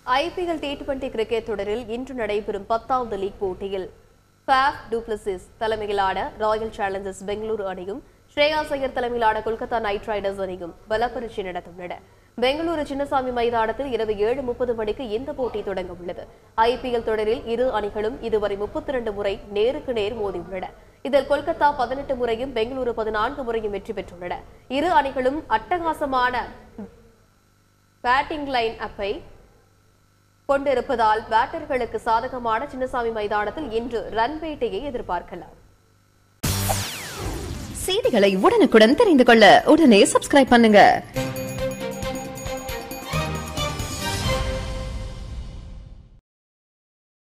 IPL T twenty cricket தொடரில் இன்று நடைபெறும் பத்தாவது லீக் போட்டியில் ஃபேஃப் டூப்ளசிஸ் தலைமையிலான ராயல் சேலஞ்சர்ஸ் பெங்களூரு அணியும் ஸ்ரேயாஸ் ஐயர் தலைமையிலான கொல்கத்தா நைட் ரைடர்ஸ் அணியும் பலப்பரீட்சை நடத்தவுள்ளன பெங்களூரு சின்னசாமி மைதானத்தில் இரவு ஏழு முப்பது மணிக்கு இந்த போட்டி தொடங்க உள்ளது ஐபிஎல் தொடரில் இரு அணிகளும் இதுவரை முப்பத்தி இரண்டு முறை நேருக்கு நேர் மோதியுள்ளன இதில் கொல்கத்தா பதினெட்டு முறையும் பெங்களூரு பதினான்கு முறையும் வெற்றி பெற்றுள்ளன இரு அணிகளும் அட்டகாசமான பேட்டிங் லைன் அப்பை கொண்டிருப்பதால் பேட்டர்களுக்கு சாதகமான சின்னசாமி மைதானத்தில் இன்று ரன் வேட்டையை எதிர்பார்க்கலாம் செய்திகளை உடனுக்குடன் தெரிந்து கொள்ள உடனே சப்ஸ்கிரைப் பண்ணுங்க